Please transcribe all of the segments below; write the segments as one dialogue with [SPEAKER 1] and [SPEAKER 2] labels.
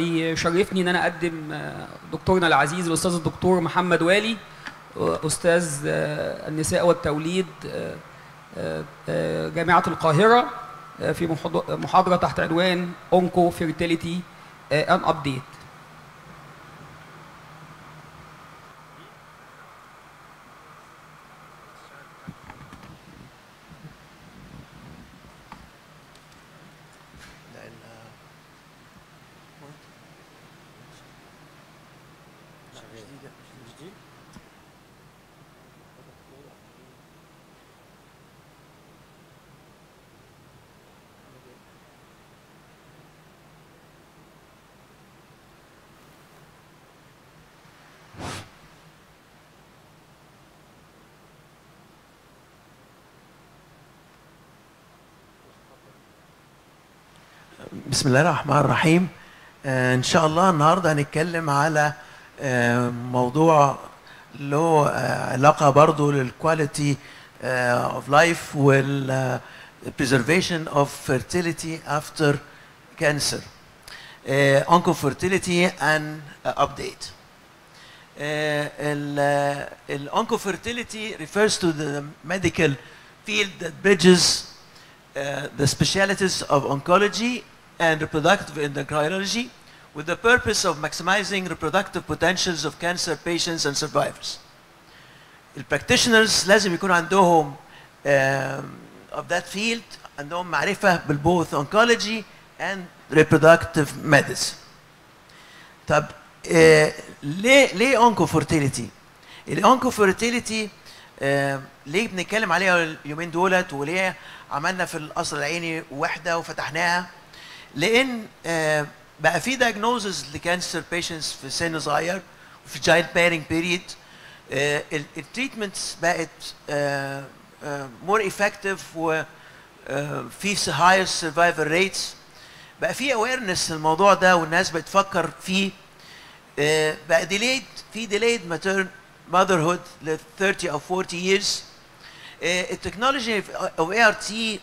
[SPEAKER 1] يشرفني ان انا اقدم آه، دكتورنا العزيز الاستاذ الدكتور محمد والي آه، استاذ آه، النساء والتوليد آه، آه، آه، جامعه القاهره آه، في محاض- محاضره تحت عنوان اونكو فيرتيليتي ان ابديت
[SPEAKER 2] بسم الله الرحمن الرحيم آه، ان شاء الله النهارده هنتكلم على آه، موضوع له آه، علاقه برضو للكواليتي اوف لايف وال preservation of fertility after cancer uh, oncofertility and uh, update ال oncofertility refers to the medical field that bridges uh, the specialties of oncology and reproductive endocrinology with the purpose of maximizing reproductive potentials of cancer patients and survivors. The practitioners لازم يكون عندهم um, of that field عندهم معرفة بالboth oncology and reproductive medicine. طب آه ليه ليه اونكو فيرتيليتي؟ الاونكو فيرتيليتي آه ليه بنتكلم عليها اليومين دولت وليه عملنا في القصر العيني وحده وفتحناها؟ لان آه بقى في دايجنوزز لكانسر بيشنتس في سن صغير وفي جايلد بيرنج بيريد التريتمنتس بقت مور افكتيف و آه، في هاير سرفايفل ريتس بقى في اويرنس الموضوع ده والناس بتفكر فيه آه، بقى ديليد في ديليد ماتر ماذرهود ل 30 او 40 years آه، التكنولوجي او اي ار تي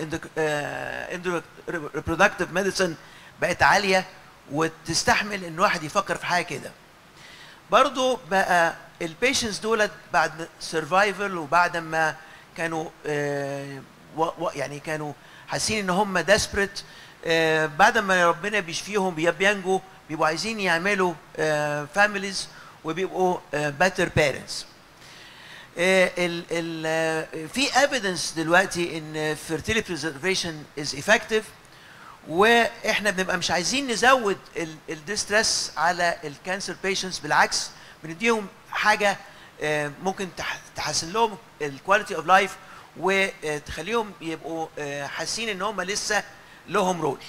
[SPEAKER 2] والريبرودكتيف ميديسن بقت عاليه وتستحمل ان واحد يفكر في حاجه كده برضو بقى البيشنتس دولت بعد سرفايفل وبعد ما كانوا آه، و- و- يعني كانوا حاسين ان هم ديسبريت بعد ما ربنا بيشفيهم بي- بينجوا بيبقوا عايزين يعملوا فاميليز وبيبقوا باتر بيرنتس ال ال آه، في evidence دلوقتي ان fertility preservation is effective واحنا بنبقى مش عايزين نزود الديستريس على الكانسر بيشنتس بالعكس بنديهم حاجه آه، ممكن تح- تحسن لهم الكواليتي اوف لايف وتخليهم يبقوا آه، حاسين ان هم لسه لهم رول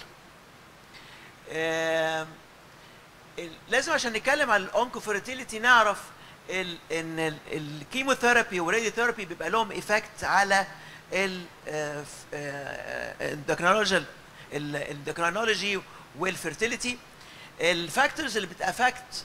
[SPEAKER 2] آم، ال- لازم عشان نتكلم عن الاونكوفيرتيليتي نعرف ال ان ال- الكيموثيرابي والراديوثيرابي بيبقى لهم ايفكت على الاندوكرينولوجي الاندوكرينولوجي والفيرتيليتي الفاكتورز اللي بتافكت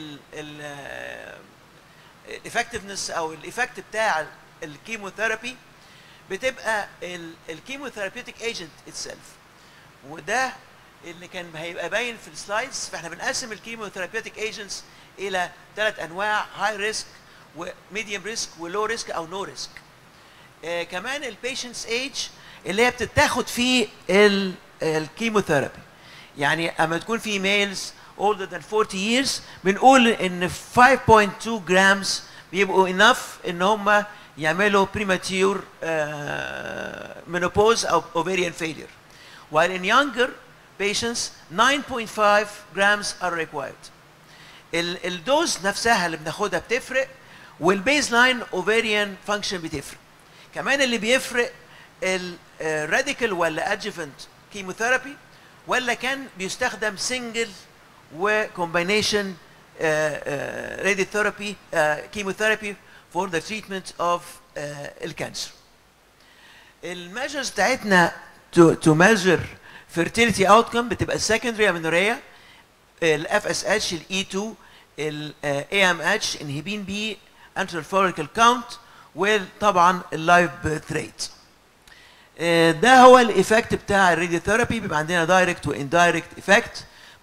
[SPEAKER 2] الافكتفنس او الايفكت بتاع الكيموثيرابي بتبقى الكيموثيرابيوتيك ايجنت اتسلف وده اللي كان هيبقى باين في السلايدز فاحنا بنقسم الكيموثيرابيوتيك ايجنتس الى ثلاث انواع هاي ريسك وميديوم ريسك ولو ريسك او نو ريسك آه كمان البيشنتس ايج اللي هي بتتاخد فيه ال- الكيموثيرابي يعني اما تكون في ميلز older than 40 years بنقول ان 5.2 جرامز بيبقوا enough ان هم يعملوا premature uh, menopause او ovarian failure while in younger patients 9.5 grams are required ال- الدوز نفسها اللي بناخدها بتفرق والبيز لاين اوفيريان فانكشن بتفرق كمان اللي بيفرق الراديكال ولا ادجفنت كيموثيرابي ولا كان بيستخدم سنجل وكومبينيشن راديوثيرابي كيموثيرابي فور ذا تريتمنت اوف الكانسر الميجرز بتاعتنا to, to measure fertility outcome بتبقى secondary amenorrhea الاف اس اتش الاي 2 الاي ام اتش انهبين بي انترال فوليكل كاونت وطبعا اللايف بيرث ريت ده هو الايفكت بتاع الراديوثيرابي بيبقى عندنا دايركت واندايركت ايفكت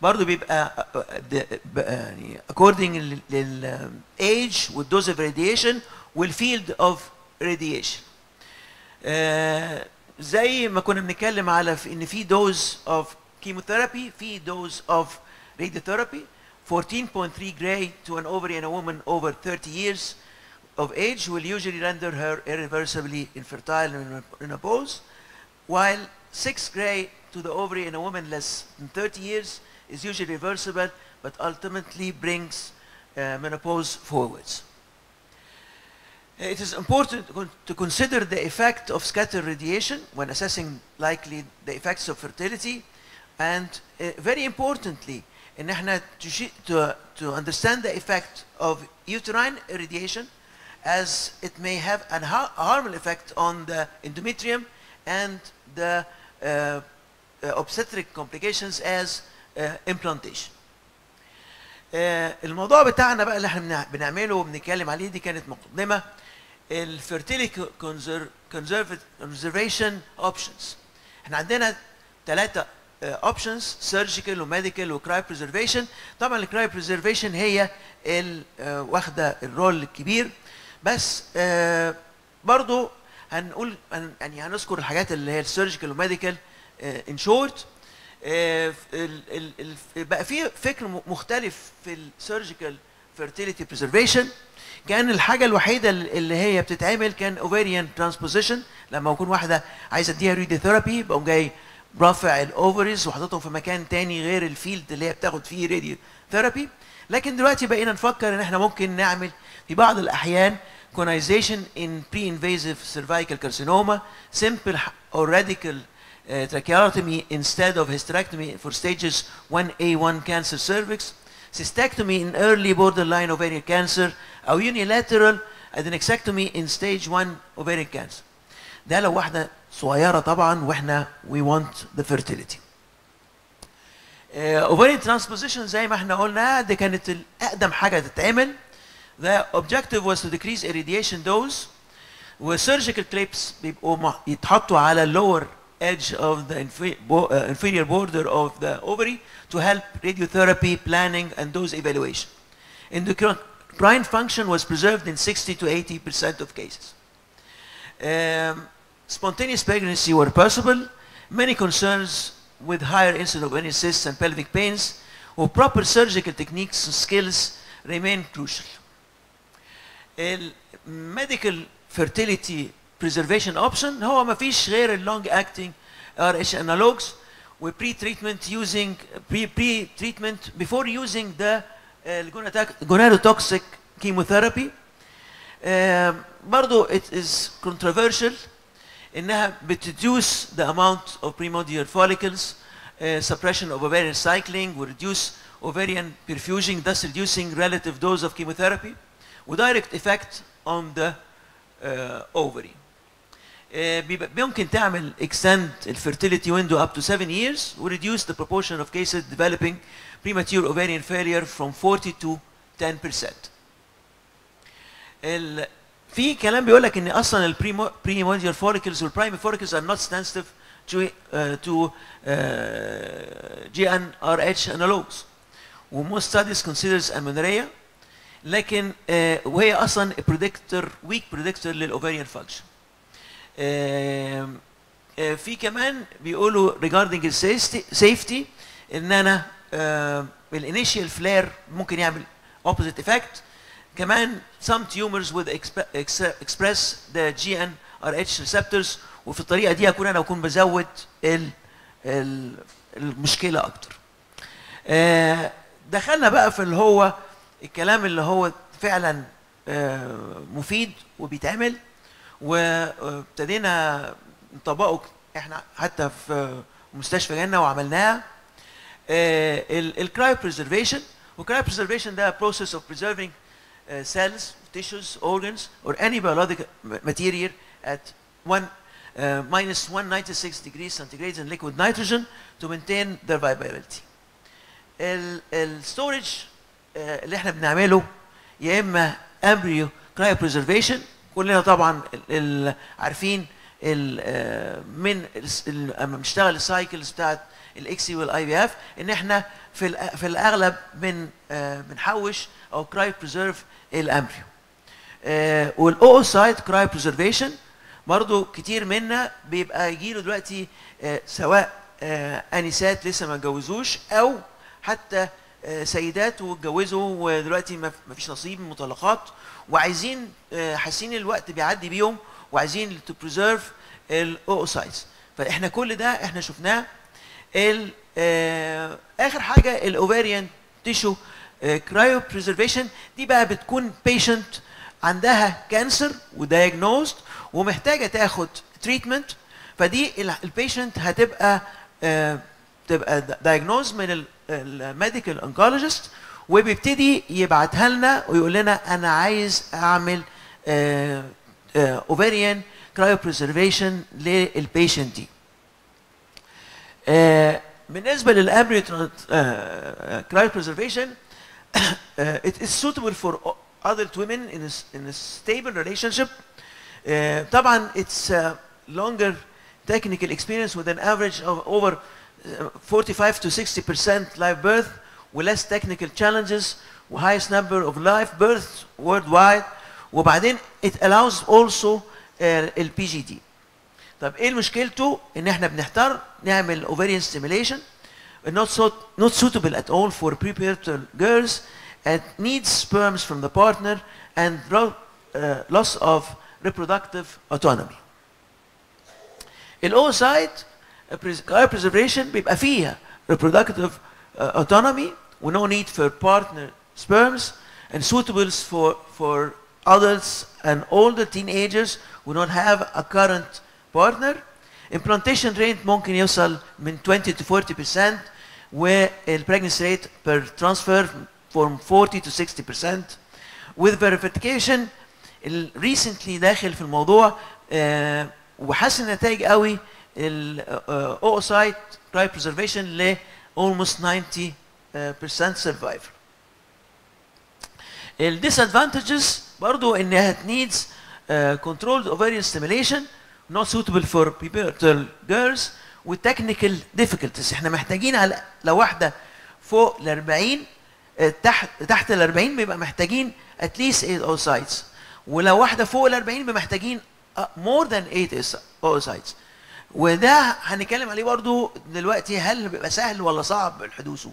[SPEAKER 2] برضه بيبقى uh, uh, the- ب- يعني according لل- لل age والدوز of radiation والفيلد of radiation آه، زي ما كنا بنتكلم على في ان في دوز اوف chemotherapy في دوز اوف radiotherapy 14.3 gray to an ovary in a woman over 30 years of age will usually render her irreversibly infertile and menopause, while 6 gray to the ovary in a woman less than 30 years is usually reversible, but ultimately brings uh, menopause forwards. It is important to con- to consider the effect of scattered radiation when assessing likely the effects of fertility and uh, very importantly ان احنا to, shi- to, to understand the effect of uterine irradiation as it may have an har- a harmful effect on the endometrium and the uh, uh, obstetric complications as uh, implantation. آه، الموضوع بتاعنا بقى اللي احنا بنع- بنعمله وبنتكلم عليه دي كانت مقدمه الفيرتيليتي conservation اوبشنز احنا عندنا ثلاثه اوبشنز سيرجيكال وميديكال وكراي بريزرفيشن طبعا الكراي بريزرفيشن هي ال- آه، واخده الرول الكبير بس آه، برضو هنقول هن- يعني هنذكر الحاجات اللي هي السيرجيكال وميديكال ان شورت بقى في فكر م- مختلف في السيرجيكال فيرتيليتي بريزرفيشن كان الحاجه الوحيده اللي هي بتتعمل كان اوفيريان ترانسبوزيشن لما يكون واحده عايزه اديها راديوثيرابي بقوم جاي رافع الاوفريز وحاططهم في مكان تاني غير الفيلد اللي هي بتاخد فيه راديو ثيرابي لكن دلوقتي بقينا نفكر ان احنا ممكن نعمل في بعض الاحيان conization in pre-invasive cervical carcinoma, simple h- or radical uh, tracheotomy instead of hysterectomy for stages 1A1 cancer cervix, cystectomy in early borderline ovarian cancer, أو unilateral adenexectomy in stage 1 ovarian cancer. ده لو واحدة صغيرة طبعا واحنا we want the fertility. Uh, ovarian transposition زي ما احنا قلنا دي كانت اقدم حاجه تتعمل the objective was to decrease irradiation dose وsurgical clips بيبقوا مع- يتحطوا على lower edge of the infe- bo- uh, inferior border of the ovary to help radiotherapy planning and dose evaluation. Endocrine function was preserved in 60 to 80 percent of cases. Um, spontaneous pregnancy were possible. Many concerns with higher incidence of any cysts and pelvic pains or proper surgical techniques and skills remain crucial. الميديكال fertility preservation option هو ما فيش غير اللونج acting RH analogs و pre treatment using pre pre treatment before using the uh, gonadotoxic chemotherapy um, برضو it is controversial انها بتدوس the amount of primordial follicles uh, suppression of ovarian cycling will reduce ovarian perfusion thus reducing relative dose of chemotherapy و direct effect on the uh, ovary uh, بيبقى- ممكن تعمل extend الfertility window up to 7 years و reduce the proportion of cases developing premature ovarian failure from 40 to 10%. ال في كلام بيقول لك ان اصلا البريموديال فوليكلز والبرايمري فوليكلز are not sensitive to uh, to uh, GnRH analogs وموست ستاديز considers amenorrhea لكن uh, وهي اصلا بريدكتور ويك بريدكتور للاوفاريان فانكشن في كمان بيقولوا regarding السيفتي ان انا الانيشال فلير ممكن يعمل opposite effect كمان some tumors would exp- ex- express the GnRH receptors وفي الطريقه دي اكون انا اكون بزود ال ال المشكله اكتر. آه، دخلنا بقى في اللي هو الكلام اللي هو فعلا آه، مفيد وبيتعمل وابتدينا نطبقه احنا حتى في مستشفى جنة وعملناها الكرايو بريزرفيشن والكرايو بريزرفيشن ده process of preserving uh, cells, tissues, organs, or any biological ma- material at one uh, minus 196 degrees centigrade in liquid nitrogen to maintain their viability. الستورج اللي احنا بنعمله يا اما امبريو كرايو بريزرفيشن كلنا طبعا ال- ال- عارفين ال- آه، من الس- ال- لما بنشتغل السايكلز بتاعت الاكسي والاي بي اف ان احنا في الأ- في الاغلب بن آه، بنحوش او كراي بريزيرف الامبريو والاوسايد كراي بريزرفيشن برضو كتير منا بيبقى يجيله دلوقتي آه، سواء آه، انسات لسه ما اتجوزوش او حتى آه، سيدات واتجوزوا ودلوقتي ما ما فيش نصيب من المطلقات وعايزين آه، حاسين الوقت بيعدي بيهم وعايزين تو بريزيرف الاوسايتس فاحنا كل ده احنا شفناه ال آه، اخر حاجه الاوفاريان تيشو كرايو بريزرفيشن دي بقى بتكون بيشنت عندها كانسر ودايجنوزد ومحتاجه تاخد تريتمنت فدي البيشنت هتبقى آه، تبقى دايجنوز من الميديكال انكولوجيست وبيبتدي يبعتها لنا ويقول لنا انا عايز اعمل اوفاريان كرايو بريزرفيشن للبيشنت دي آه، بالنسبه للامبريو كرايو بريزرفيشن it is suitable for adult women in a, s- in a stable relationship آه، طبعا it's uh, longer technical experience with an average of over uh, 45 to 60 percent live birth with less technical challenges و highest number of live births worldwide وبعدين it allows also ال PGD طب ايه مشكلته ان احنا بنحتار نعمل ovarian stimulation not so not suitable at all for prepubertal girls and needs sperms from the partner and ro- uh, loss of reproductive autonomy. الاوسايد preservation بيبقى فيها reproductive uh, autonomy و no need for partner sperms and suitable for for adults and older teenagers who don't have a current partner. Implantation rate ممكن يوصل من 20 to 40% والpregnancy rate per transfer from 40 to 60% with verification ال- recently داخل في الموضوع آه، وحسن نتائج قوي الاوسايت cryopreservation ل almost 90 آه، percent survival. الديسادفانتجز برضو انها needs uh, controlled ovarian stimulation not suitable for pubertal girls with technical difficulties احنا محتاجين على لو واحده فوق ال 40 آه، تحت تحت ال 40 بيبقى محتاجين at least 8 oocytes ولو واحده فوق ال 40 بيبقى محتاجين آه، more than 8 oocytes وده هنتكلم عليه برضو دلوقتي هل بيبقى سهل ولا صعب حدوثه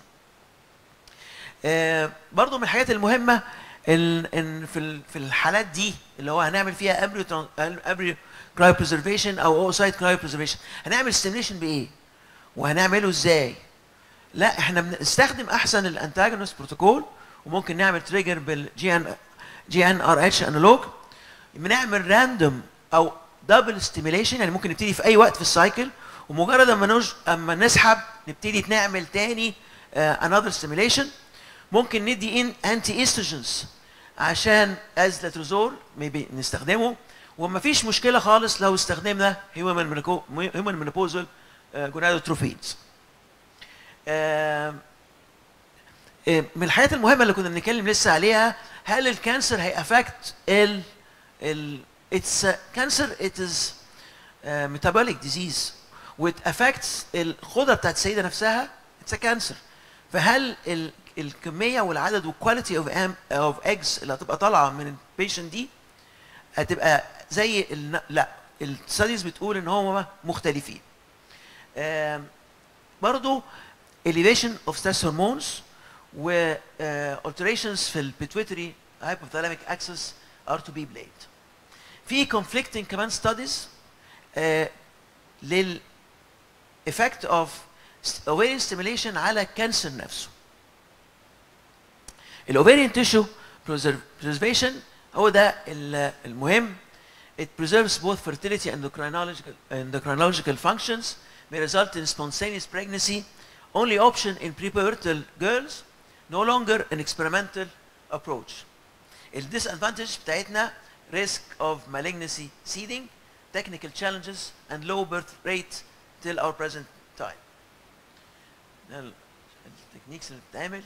[SPEAKER 2] آه، برضو من الحاجات المهمه ال- ان في ال- في الحالات دي اللي هو هنعمل فيها امبريو امبريو كرايو بريزرفيشن او اوسايد كرايو بريزرفيشن هنعمل ستيميليشن بايه وهنعمله ازاي لا احنا بنستخدم احسن الانتاجونست بروتوكول وممكن نعمل تريجر بالجي ان جي ان ار اتش انالوج بنعمل راندوم او دبل ستيميليشن يعني ممكن نبتدي في اي وقت في السايكل ومجرد اما نج... اما نسحب نبتدي نعمل تاني انذر ستيميليشن ممكن ندي ان انتي ايستروجينز عشان از لاتروزول ميبي نستخدمه وما فيش مشكله خالص لو استخدمنا هيومن هيومن مينوبوزال جونادوتروفينز من الحاجات المهمه اللي كنا بنتكلم لسه عليها هل الكانسر هيأفكت ال ال اتس كانسر ات از metabolic disease وات افكتس الخضره بتاعت السيده نفسها اتس كانسر فهل ال الكميه والعدد والكواليتي اوف اوف ايجز اللي هتبقى طالعه من البيشنت دي هتبقى زي ال لا الستاديز بتقول ان هم مختلفين آم، برضو elevation of stress hormones و uh, alterations في ال pituitary hypothalamic axis are to be blamed. في conflicting كمان studies uh, لل effect of st- ovarian stimulation على الكانسر نفسه. الاوفيريان tissue preserv- preservation هو ده ال- المهم it preserves both fertility and endocrinological endocrinological functions may result in spontaneous pregnancy only option in prepubertal girls no longer an experimental approach ال disadvantage بتاعتنا risk of malignancy seeding technical challenges and low birth rate till our present time ده ال- التكنيكس اللي بتتعمل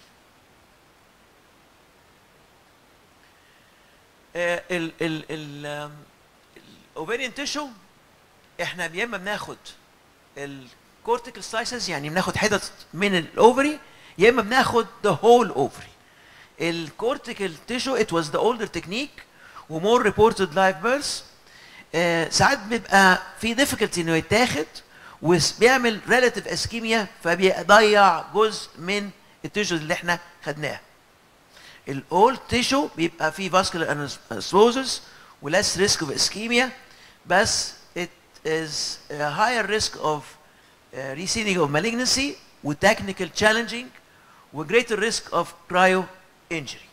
[SPEAKER 2] آه، ال ال ال الاوفيريان تيشو احنا يا اما بناخد الكورتيكال سلايسز يعني بناخد حتت من الاوفري يا اما بناخد the whole ovary الكورتيكال تيشو it was the older technique ومور reported live births آه ساعات بيبقى في difficulty انه يتاخد وبيعمل relative ischemia فبيضيع جزء من التيشوز اللي احنا خدناها الاولد تيشو بيبقى فيه vascular anesthesis ولess risk of ischemia بس it is a higher risk of uh, receding of malignancy with technical challenging و greater risk of cryo injury.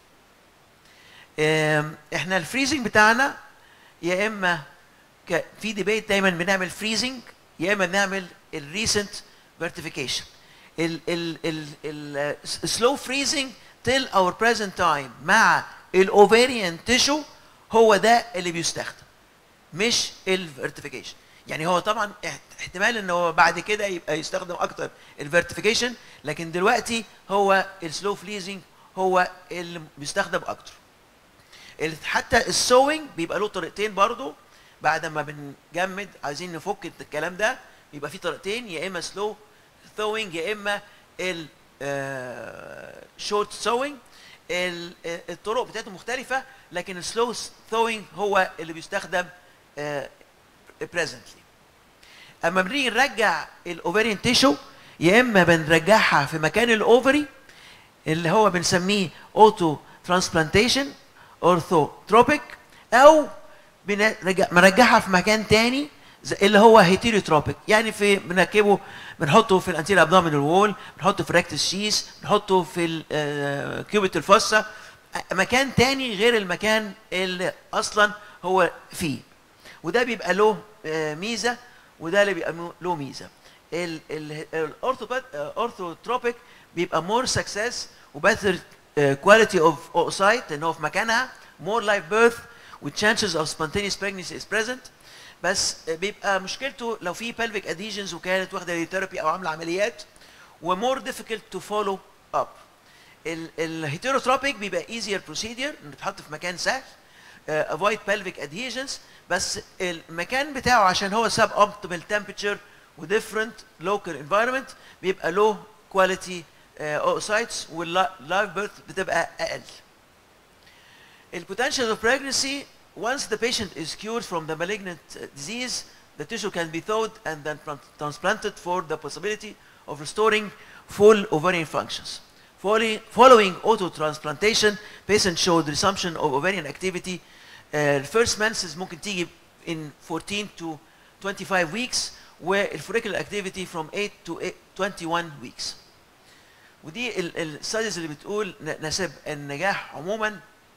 [SPEAKER 2] um, احنا الفريزنج بتاعنا يا اما ك- في ديبيت دايما بنعمل فريزنج يا اما بنعمل الريسنت فيرتيفيكيشن ال ال ال ال slow freezing till our present time مع الاوفيريان تيشو هو ده اللي بيستخدم مش الفيرتيفيكيشن يعني هو طبعا احت- احتمال ان هو بعد كده يبقى يستخدم اكتر الفيرتيفيكيشن لكن دلوقتي هو السلو فليزنج هو اللي بيستخدم اكتر ال- حتى السوينج بيبقى له طريقتين برضو بعد ما بنجمد عايزين نفك الكلام ده بيبقى في طريقتين يا اما سلو ثوينج يا اما ال شورت سوينج الطرق بتاعته مختلفه لكن السلو ثوينج هو اللي بيستخدم بريزنتلي اما بنيجي نرجع الاوفرين تيشو يا اما بنرجعها في مكان الاوفري اللي هو بنسميه اوتو ترانسبلانتيشن اورثوتروبيك او بنرجع بنرجعها في مكان تاني زي- اللي هو هيتيروتروبيك يعني في بنركبه بنحطه في الانتير ابدومينال وول بنحطه في الريكتس شيس بنحطه في الكيوبيت الفصة مكان تاني غير المكان اللي اصلا هو فيه وده بيبقى له آه، ميزه وده اللي بيبقى مو- له ميزه الاورثوتروبيك بيبقى مور سكسس وباتر كواليتي اوف اوسايت لان هو في مكانها مور لايف بيرث with chances of spontaneous pregnancy is present بس آه، بيبقى مشكلته لو في pelvic adhesions وكانت واخده ثيرابي او عامله عمليات ومور difficult to follow up الهيتيروتروبيك بيبقى easier procedure انه يتحط في مكان سهل uh, avoid pelvic adhesions بس المكان بتاعه عشان هو sub optimal temperature و different local environment بيبقى low quality uh, oocytes والlive birth بتبقى اقل. The potential of pregnancy once the patient is cured from the malignant uh, disease the tissue can be thawed and then tran- transplanted for the possibility of restoring full ovarian functions. Following, following auto-transplantation, patient showed resumption of ovarian activity. Uh, first menses ممكن تيجي in 14 to 25 weeks والfollicular activity from 8 to 8 21 weeks. ودي الستاديز اللي بتقول ن- نسب النجاح عموما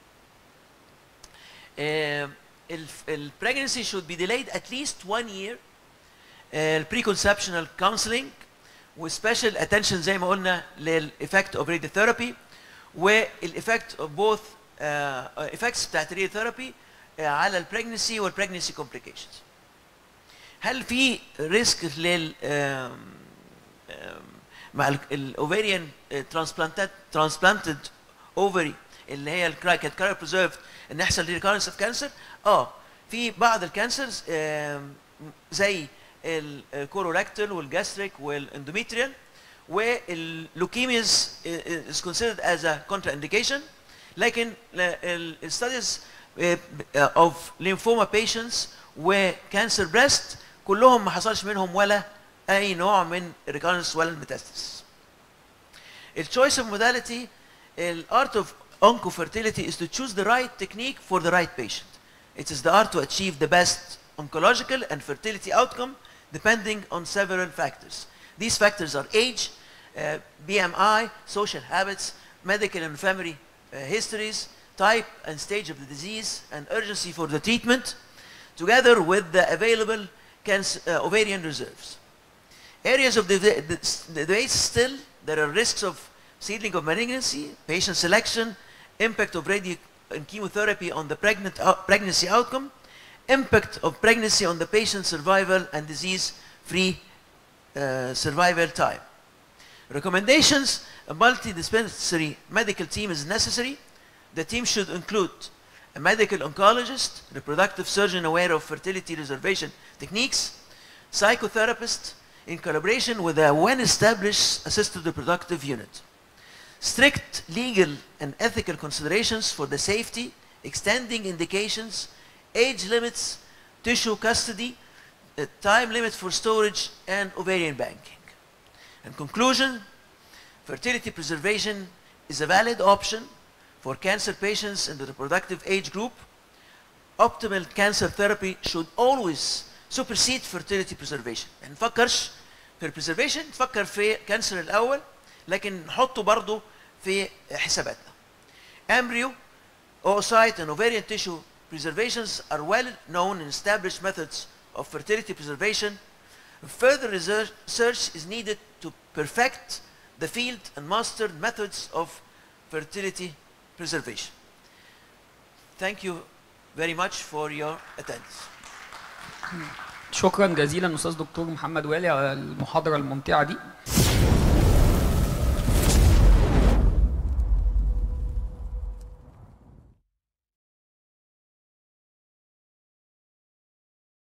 [SPEAKER 2] uh, البريجنسي should be delayed at least one year uh, preconceptional counseling وسبيشال اتنشن زي ما قلنا للايفكت اوف radiotherapy والايفكت اوف بوث ايفكتس بتاعت الراديوثيرابي على البريجنسي والبريجنسي كومبليكيشنز هل في ريسك لل آم، آم، مع الاوفيريان ترانسبلانتات ترانسبلانتد اوفري اللي هي الكرا- كانت كارير بريزيرفد ان يحصل ريكارنس اوف كانسر اه في بعض الكانسرز زي الكورولاكتال والجاستريك والاندوميتريال واللوكيميز is considered as a contraindication لكن الستاديز of lymphoma patients وكانسر بريست كلهم ما حصلش منهم ولا اي نوع من recurrence ولا الميتاستاسيس التشويس اوف modality الارت اوف oncofertility is to choose the right technique for the right patient. It is the art to achieve the best oncological and fertility outcome depending on several factors. These factors are age, uh, BMI, social habits, medical and family uh, histories, type and stage of the disease, and urgency for the treatment, together with the available cancer, uh, ovarian reserves. Areas of the, the, the debate still, there are risks of seedling of malignancy, patient selection, impact of radio and chemotherapy on the pregnant, uh, pregnancy outcome, impact of pregnancy on the patient's survival and disease-free uh, survival time. Recommendations, a multidisciplinary medical team is necessary. The team should include a medical oncologist, reproductive surgeon aware of fertility reservation techniques, psychotherapist in collaboration with a well-established assisted reproductive unit. strict legal and ethical considerations for the safety, extending indications, age limits, tissue custody, the time limit for storage, and ovarian banking. In conclusion, fertility preservation is a valid option for cancer patients in the reproductive age group. Optimal cancer therapy should always supersede fertility preservation. يعني نفكرش في البريزرفيشن تفكر في كانسر الاول لكن نحطه برضه في حساباتنا. Embryo, oocyte and ovarian tissue preservations are well known and established methods of fertility preservation. Further research research is needed to perfect the field and master methods of fertility preservation. Thank you very much for your attendance.
[SPEAKER 1] شكرا جزيلا استاذ دكتور محمد والي على المحاضره الممتعه دي